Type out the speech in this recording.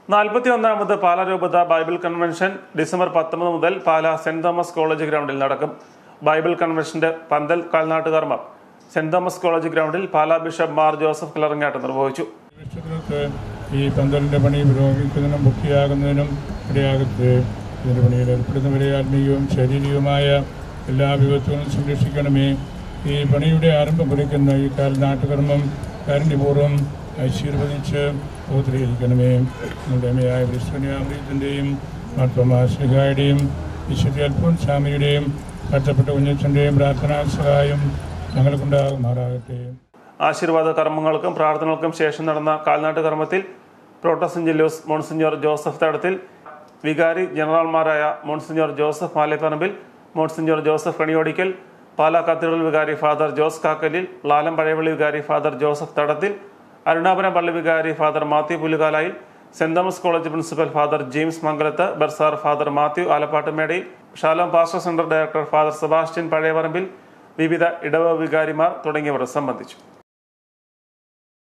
നാൽപ്പത്തി ഒന്നാമത് പാലാ രൂപത ബൈബിൾ കൺവെൻഷൻ ഡിസംബർ പത്തൊമ്പത് മുതൽ പാലാ സെന്റ് തോമസ് കോളേജ് ഗ്രൗണ്ടിൽ നടക്കും ബൈബിൾ കൺവെൻഷന്റെ പന്തൽ കാൽനാട്ട് കർമ്മം സെന്റ് തോമസ് കോളേജ് ഗ്രൗണ്ടിൽ പാലാ ബിഷപ്പ് മാർ ജോസഫ് കിളറങ്ങാട്ട് നിർവഹിച്ചു വിശുദ്ധർക്ക് ഈ പന്തലിന്റെ പണി പുരോഗമിക്കുന്നതിനും മുഖ്യയാകുന്നതിനും ഇടയാകട്ടെ ഇതിന്റെ പണിയിൽ ഏർപ്പെടുന്നവരെ ആത്മീയവും ശാരീരികവുമായ എല്ലാ വിപത്തുകളും സംരക്ഷിക്കണമേ ഈ പണിയുടെ ആരംഭം കുറിക്കുന്ന ഈ കാൽനാട്ടുകർമ്മം കാരുണ്യപൂർവ്വം ആശീർവദിച്ച് പൂത്രീകരിക്കണമേ നമ്മുടെ അമ്മയായ വിശ്വന്യാമൃതത്തിൻ്റെയും മാർത്തോമാശ്രികായുടെയും വിശുദ്ധ അൽഫോൻ സ്വാമിയുടെയും കഷ്ടപ്പെട്ട കുഞ്ഞച്ചൻ്റെയും പ്രാർത്ഥനാ സഹായം ഞങ്ങൾക്കുണ്ടാകുമാറാകട്ടെ ആശീർവാദ കർമ്മങ്ങൾക്കും പ്രാർത്ഥനകൾക്കും ശേഷം നടന്ന കാൽനാട്ട് കർമ്മത്തിൽ പ്രോട്ടോസിൻ ജില്ലൂസ് മോൺസിഞ്ഞോർ ജോസഫ് തടത്തിൽ വികാരി ജനറൽമാരായ monsignor Joseph Maleparambil monsignor Joseph Kaniyodickal Pala cathedral വികാരി ഫാദർ ജോസ് കാക്കലിൽ ലാലം പഴയപള്ളി വികാരി ഫാദർ ജോസഫ് തടത്തിൽ അരുണാപുരം പള്ളി വികാരി father Mathew Pullukalayil Saint Thomas College principal father James Mangalath bursar father Mathew Alappattumedayil Shalom pastor centre director father Sebastian Pazhayaparambil വിവിധ ഇടവ വികാരിമാർ തുടങ്ങിയവർ സംബന്ധിച്ചു